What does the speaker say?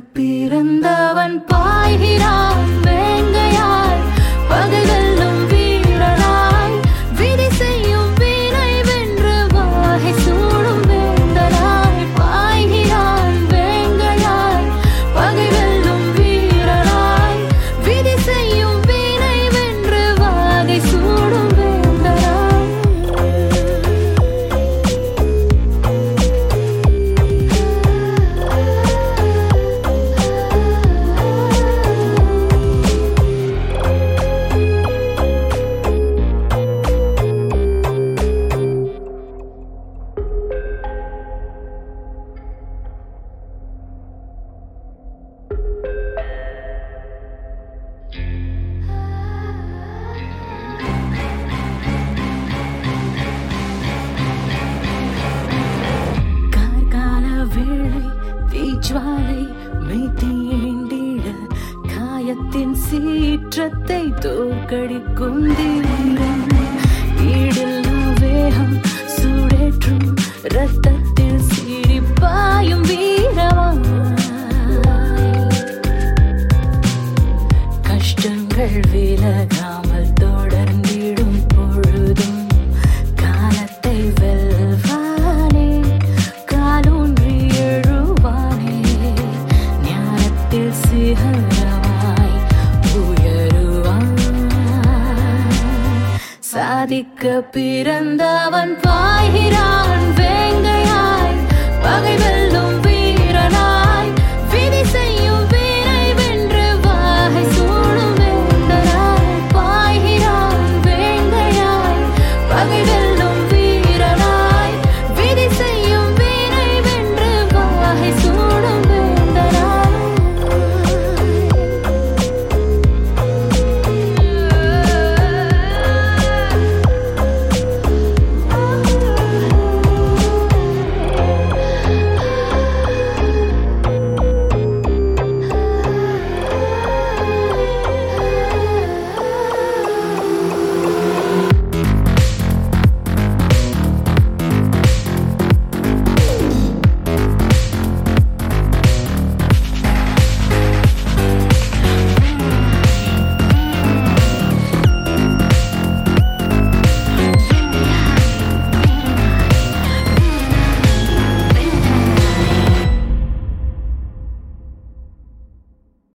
பிறந்தவன் பாய்கிறான் வேங்கையாய் பகைவெல்லும் வீரனாய் விதி செய்யும் வீணை வென்று வாகை சூடும் வேந்தனாய் பாய்கிறான் வேங்கையாய் பகைவெல்லும் வீரனாய் விதி செய்யும் வீணை வென்று வாகை சூடும் வேந்தனாய் கார்கால வேளை தீஜ்வாலை மெய்தீண்டிட காயத்தின் சீற்றத்தை தோற்கடிக்கும் தீரம் ஈடில்லா வேகம் சூடேற்றும் ரத்தத்தில் சீரிப்பாயும் வீரமாய் கஷ்டங்கள் விலகாமல் தொடர்ந்திடும் பொழுதும் காலத்தை வெல்வானே காலூன்றி எழுவானே ஞானத்தில் சிகரமாய் உயருவான் சாதிக்க பிறந்தவன் பாய்கிறான் வேங்க